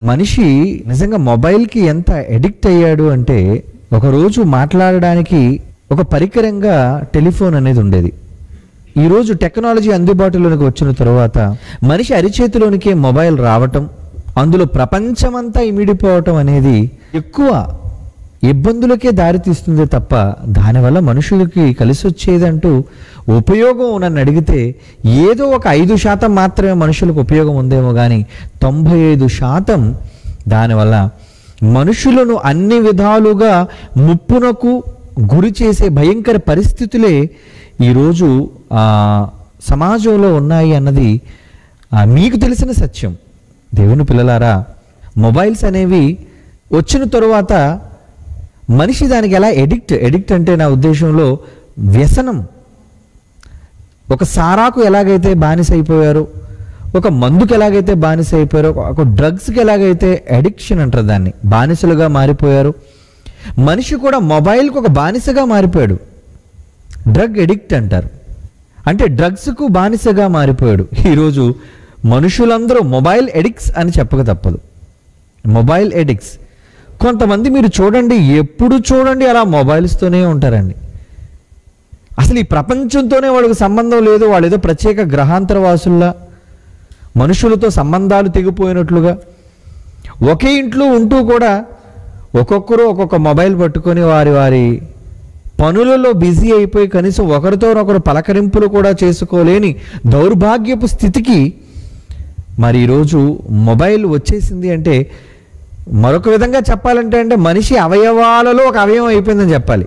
మనిషి నిజంగా మొబైల్కి ఎంత ఎడిక్ట్ అయ్యాడు అంటే ఒకరోజు మాట్లాడడానికి ఒక పరికరంగా టెలిఫోన్ అనేది ఉండేది ఈరోజు టెక్నాలజీ అందుబాటులోనికి వచ్చిన తర్వాత మనిషి అరిచేతిలోనికే మొబైల్ రావటం అందులో ప్రపంచమంతా ఇమిడిపోవటం అనేది ఎక్కువ ఇబ్బందులకే దారితీస్తుంది తప్ప దానివల్ల మనుషులకి కలిసి వచ్చేదంటూ ఉపయోగం నన్ను అడిగితే ఏదో ఒక ఐదు శాతం మాత్రమే మనుషులకు ఉపయోగం ఉందేమో కానీ తొంభై ఐదు శాతం దానివల్ల మనుషులను అన్ని విధాలుగా ముప్పునకు గురి చేసే భయంకర పరిస్థితులే ఈరోజు ఆ, సమాజంలో ఉన్నాయి అన్నది ఆ, మీకు తెలిసిన సత్యం దేవుని పిల్లలారా మొబైల్స్ అనేవి వచ్చిన తరువాత మనిషి దానికి ఎలా ఎడిక్ట్ ఎడిక్ట్ అంటే నా ఉద్దేశంలో వ్యసనం ఒక సారాకు ఎలాగైతే బానిస అయిపోయారో ఒక మందుకు ఎలాగైతే బానిస అయిపోయారో ఒక- ఒక డ్రగ్స్కి ఎలాగైతే అడిక్షన్ అంటారు దాన్ని బానిసలుగా మారిపోయారు మనిషి కూడా మొబైల్కి ఒక బానిసగా మారిపోయాడు డ్రగ్ ఎడిక్ట్ అంటారు అంటే డ్రగ్స్కు బానిసగా మారిపోయాడు ఈరోజు మనుషులందరూ మొబైల్ ఎడిక్ట్స్ అని చెప్పక తప్పదు మొబైల్ ఎడిక్ట్స్ కొంతమంది మీరు చూడండి ఎప్పుడు చూడండి అలా మొబైల్స్తోనే ఉంటారండి అసలు ఈ ప్రపంచంతోనే వాళ్ళకి సంబంధం లేదు వాళ్ళు ఏదో ప్రత్యేక గ్రహాంతర వాసుల్లా మనుషులతో సంబంధాలు తెగిపోయినట్లుగా ఒకే ఇంట్లో ఉంటూ కూడా ఒక్కొక్కరు ఒక్కొక్క మొబైల్ పట్టుకొని వారి వారి పనులలో బిజీ అయిపోయి కనీసం ఒకరితో ఒకరు పలకరింపులు కూడా చేసుకోలేని దౌర్భాగ్యపు స్థితికి మరి ఈరోజు మొబైల్ వచ్చేసింది అంటే మరొక విధంగా చెప్పాలంటే అంటే మనిషి అవయవాలలో ఒక అవయవం అయిపోయిందని చెప్పాలి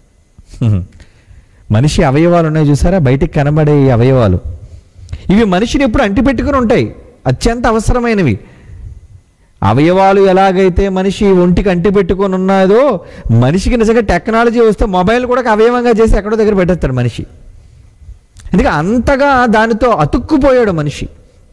మనిషి అవయవాలు ఉన్నాయి చూసారా బయటికి కనబడే ఈ అవయవాలు ఇవి మనిషిని ఎప్పుడు అంటిపెట్టుకుని ఉంటాయి అత్యంత అవసరమైనవి అవయవాలు ఎలాగైతే మనిషి ఒంటికి అంటిపెట్టుకొని ఉన్నదో మనిషికి నిజంగా టెక్నాలజీ వస్తే మొబైల్ కూడా ఒక అవయవంగా చేసి ఎక్కడో దగ్గర పెట్టేస్తాడు మనిషి ఎందుకంటే అంతగా దానితో అతుక్కుపోయాడు మనిషి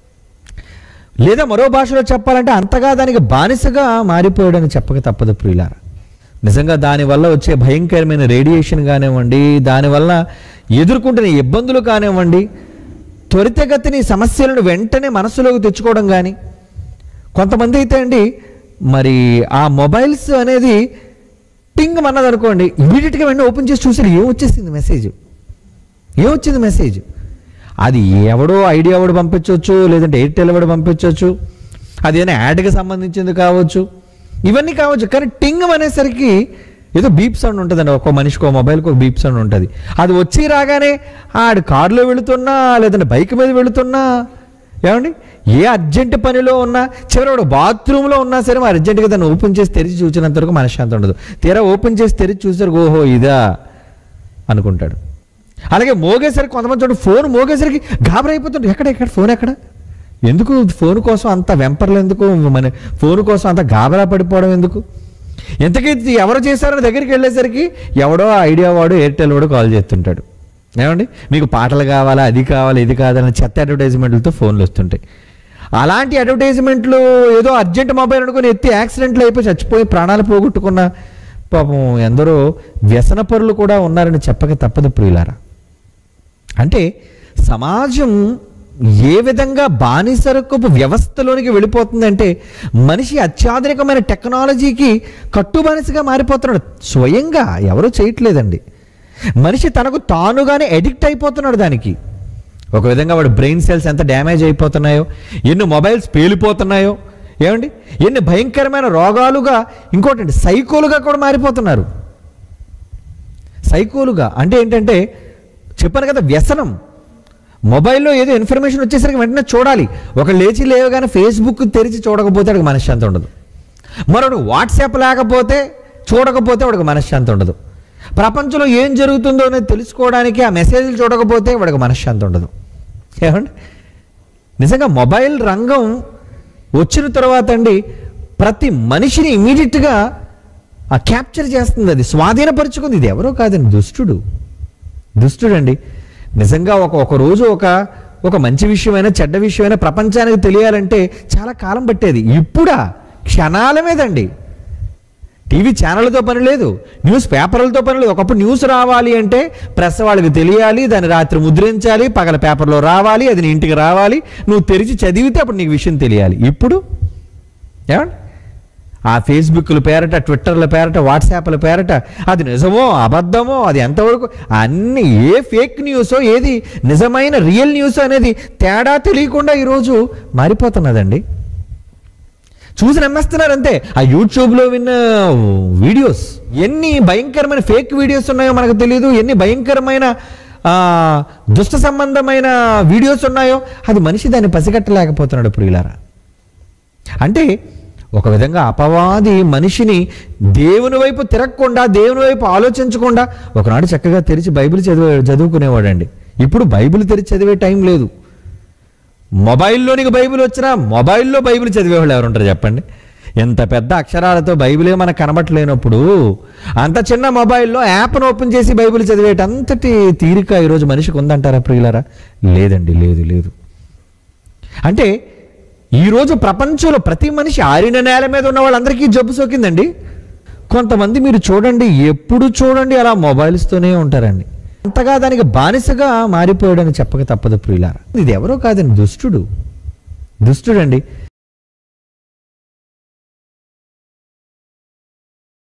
లేదా మరో భాషలో చెప్పాలంటే అంతగా దానికి బానిసగా మారిపోయాడని చెప్పక తప్పదు ప్రియులారా నిజంగా దానివల్ల వచ్చే భయంకరమైన రేడియేషన్ కానివ్వండి దానివల్ల ఎదుర్కొంటున్న ఇబ్బందులు కానివ్వండి త్వరితగతిని సమస్యలను వెంటనే మనసులోకి తెచ్చుకోవడం కానీ కొంతమంది అయితే అండి మరి ఆ మొబైల్స్ అనేది టింగ్ అన్నది అనుకోండి ఇమీడియట్గా వెంటనే ఓపెన్ చేసి చూసారు ఏం వచ్చేసింది మెసేజ్ ఏమొచ్చింది మెసేజ్ అది ఎవడో ఐడియా ఎవడు పంపించవచ్చు లేదంటే ఎయిర్టెల్ ఎవడు పంపించవచ్చు అది ఏదైనా యాడ్కి సంబంధించింది కావచ్చు ఇవన్నీ కావచ్చు కానీ టింగ్ అనేసరికి ఏదో బీప్ సౌండ్ ఉంటుందండి ఒక్కో మనిషికి ఒక మొబైల్కి ఒక బీప్ సౌండ్ ఉంటుంది అది వచ్చి రాగానే ఆడు కారులో వెళుతున్నా లేదంటే బైక్ మీద వెళుతున్నా ఏమండి ఏ అర్జెంట్ పనిలో ఉన్నా చివరి వాడు బాత్రూంలో ఉన్నా సరే మరి అర్జెంటుగా దాన్ని ఓపెన్ చేసి తెరిచి చూసినంత వరకు మనశ్శాంతి ఉండదు తీరా ఓపెన్ చేసి తెరిచి చూసారు ఓహో ఇదా అనుకుంటాడు అలాగే మోగేసరికి కొంతమంది చూడండి ఫోన్ మోగేసరికి గాబరా అయిపోతుంటారు ఎక్కడ ఎక్కడ ఫోన్ ఎక్కడ ఎందుకు ఫోన్ కోసం అంత వెంపర్లు ఎందుకు మన ఫోన్ కోసం అంత గాబరా పడిపోవడం ఎందుకు ఎంతకీ ఎవరు చేశారో దగ్గరికి వెళ్ళేసరికి ఎవడో ఐడియా వాడు ఎయిర్టెల్ వాడు కాల్ చేస్తుంటాడు ఏమండి మీకు పాటలు కావాలా అది కావాలా ఇది కావాలని చెత్త అడ్వర్టైజ్మెంట్లతో ఫోన్లు వస్తుంటాయి అలాంటి అడ్వర్టైజ్మెంట్లు ఏదో అర్జెంట్ మొబైల్ అనుకుని ఎత్తి యాక్సిడెంట్లు అయిపోయి చచ్చిపోయి ప్రాణాలు పోగొట్టుకున్న పాపం ఎందరో వ్యసన పరులు కూడా ఉన్నారని చెప్పక తప్పదు ప్రియులారా అంటే సమాజం ఏ విధంగా బానిసరకపు వ్యవస్థలోనికి వెళ్ళిపోతుందంటే మనిషి అత్యాధునికమైన టెక్నాలజీకి కట్టుబానిసగా మారిపోతున్నాడు స్వయంగా ఎవరూ చేయట్లేదండి మనిషి తనకు తానుగానే ఎడిక్ట్ అయిపోతున్నాడు దానికి ఒక విధంగా వాడు బ్రెయిన్ సెల్స్ ఎంత డ్యామేజ్ అయిపోతున్నాయో ఎన్ని మొబైల్స్ పేలిపోతున్నాయో ఏమండి ఎన్ని భయంకరమైన రోగాలుగా ఇంకోటి సైకోలుగా కూడా మారిపోతున్నారు సైకోలుగా అంటే ఏంటంటే చెప్పాను కదా వ్యసనం మొబైల్లో ఏదో ఇన్ఫర్మేషన్ వచ్చేసరికి వెంటనే చూడాలి ఒక లేచి లేవగానే ఫేస్బుక్ తెరిచి చూడకపోతే వాడికి మనశ్శాంతి ఉండదు మరొకటి వాట్సాప్ లేకపోతే చూడకపోతే వాడికి మనశ్శాంతి ఉండదు ప్రపంచంలో ఏం జరుగుతుందో అనేది తెలుసుకోవడానికి ఆ మెసేజ్లు చూడకపోతే వాడికి మనశ్శాంతి ఉండదు ఏమండి నిజంగా మొబైల్ రంగం వచ్చిన తర్వాత అండి ప్రతి మనిషిని ఇమీడియట్గా ఆ క్యాప్చర్ చేస్తుంది అది స్వాధీనపరుచుకుంది ఇది ఎవరో కాదండి దుష్టుడు దుష్టుడండి నిజంగా ఒక ఒక రోజు ఒక ఒక మంచి విషయమైనా చెడ్డ విషయమైనా ప్రపంచానికి తెలియాలంటే చాలా కాలం పట్టేది ఇప్పుడా క్షణాల మీదండి టీవీ ఛానళ్ళతో పని లేదు న్యూస్ పేపర్లతో పని లేదు ఒకప్పుడు న్యూస్ రావాలి అంటే ప్రెస్ వాళ్ళకి తెలియాలి దాన్ని రాత్రి ముద్రించాలి పగల పేపర్లో రావాలి అది నీ ఇంటికి రావాలి నువ్వు తెరిచి చదివితే అప్పుడు నీకు విషయం తెలియాలి ఇప్పుడు ఏమండి ఆ ఫేస్బుక్ల పేరట ట్విట్టర్ల పేరట వాట్సాప్ల పేరట అది నిజమో అబద్ధమో అది ఎంతవరకు అన్ని ఏ ఫేక్ న్యూసో ఏది నిజమైన రియల్ న్యూస్ అనేది తేడా తెలియకుండా ఈరోజు మారిపోతున్నదండి చూసి నమ్మేస్తున్నారు అంతే ఆ యూట్యూబ్లో విన్న వీడియోస్ ఎన్ని భయంకరమైన ఫేక్ వీడియోస్ ఉన్నాయో మనకు తెలియదు ఎన్ని భయంకరమైన ఆ, దుష్ట సంబంధమైన వీడియోస్ ఉన్నాయో అది మనిషి దాన్ని పసిగట్టలేకపోతున్నాడు ఇప్పుడు ఇలారా అంటే ఒక విధంగా అపవాది మనిషిని దేవుని వైపు తిరగకుండా దేవుని వైపు ఆలోచించకుండా ఒకనాడు చక్కగా తెరిచి బైబిల్ చదివే చదువుకునేవాడండి ఇప్పుడు బైబిల్ తెరిచి చదివే టైం లేదు మొబైల్లోనికి బైబిల్ వచ్చినా మొబైల్లో బైబిల్ చదివేవాళ్ళు ఎవరు ఉంటారు చెప్పండి ఎంత పెద్ద అక్షరాలతో బైబిలే మనకు కనబట్టలేనప్పుడు అంత చిన్న మొబైల్లో యాప్ను ఓపెన్ చేసి బైబిల్ చదివేటంతటి తీరిక ఈరోజు మనిషికి ఉందంటారా ప్రియులరా లేదండి లేదు లేదు అంటే ఈరోజు ప్రపంచంలో ప్రతి మనిషి ఆరిన నేల మీద ఉన్న వాళ్ళందరికీ జబ్బు సోకిందండి కొంతమంది మీరు చూడండి ఎప్పుడు చూడండి అలా మొబైల్స్తోనే ఉంటారండి అంతగా దానికి బానిసగా మారిపోయాడని చెప్పక తప్పదు ప్రియులారా ఇది ఎవరో కాదండి దుష్టుడు దుష్టుడండి